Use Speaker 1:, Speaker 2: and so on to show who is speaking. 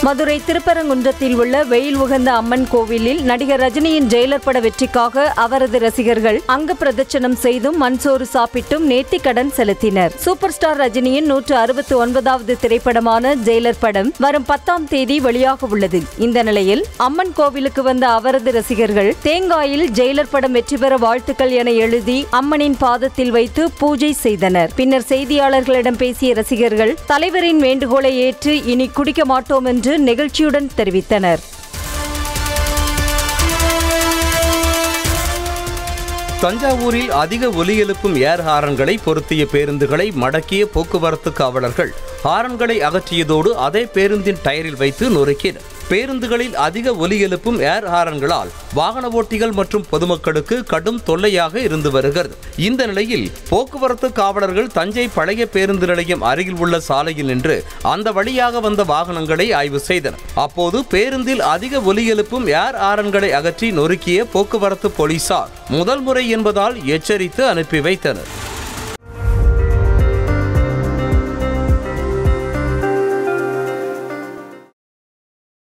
Speaker 1: மதுரை திருப்பரங்குன்றத்தில் உள்ள வெயில் உகந்த அம்மன் கோவிலில் நடிகர் ரஜினியின் ஜெயிலர் பட வெற்றிக்காக அவரது ரசிகர்கள் அங்க பிரதட்சணம் செய்தும் மண்சோறு சாப்பிட்டும் நேர்த்திக்கடன் செலுத்தினர் சூப்பர் ஸ்டார் ரஜினியின் நூற்று அறுபத்தி ஒன்பதாவது திரைப்படமான ஜெயிலர் படம் வரும் பத்தாம் தேதி வெளியாக உள்ளது இந்த நிலையில் அம்மன் கோவிலுக்கு வந்த அவரது ரசிகர்கள் தேங்காயில் ஜெயிலர் படம் வெற்றி பெற வாழ்த்துக்கள் என எழுதி அம்மனின் பாதத்தில் வைத்து பூஜை செய்தனர் பின்னர் செய்தியாளர்களிடம் பேசிய ரசிகர்கள் தலைவரின் வேண்டுகோளை ஏற்று இனி குடிக்க மாட்டோம் என்று நெகிழ்ச்சியுடன் தெரிவித்தனர்
Speaker 2: தஞ்சாவூரில் அதிக ஒலி எழுப்பும் ஏர் ஹாரன்களை பொருத்திய பேருந்துகளை மடக்கிய போக்குவரத்து காவலர்கள் ஹாரன்களை அகற்றியதோடு அதே பேருந்தின் டயரில் வைத்து நொறுக்கினர் பேருந்துகளில் அதிக ஒலி எழுப்பும் ஏர் ஹாரன்களால் வாகன ஓட்டிகள் மற்றும் பொதுமக்களுக்கு கடும் தொல்லையாக இருந்து வருகிறது இந்த நிலையில் போக்குவரத்து காவலர்கள் தஞ்சை பழைய பேருந்து நிலையம் அருகில் உள்ள சாலையில் நின்று அந்த வழியாக வந்த வாகனங்களை ஆய்வு செய்தனர் அப்போது பேருந்தில் அதிக ஒலி எழுப்பும் ஏர் ஹாரன்களை அகற்றி நொறுக்கிய போக்குவரத்து போலீசார் முதல் முறை என்பதால் எச்சரித்து அனுப்பி வைத்தனர்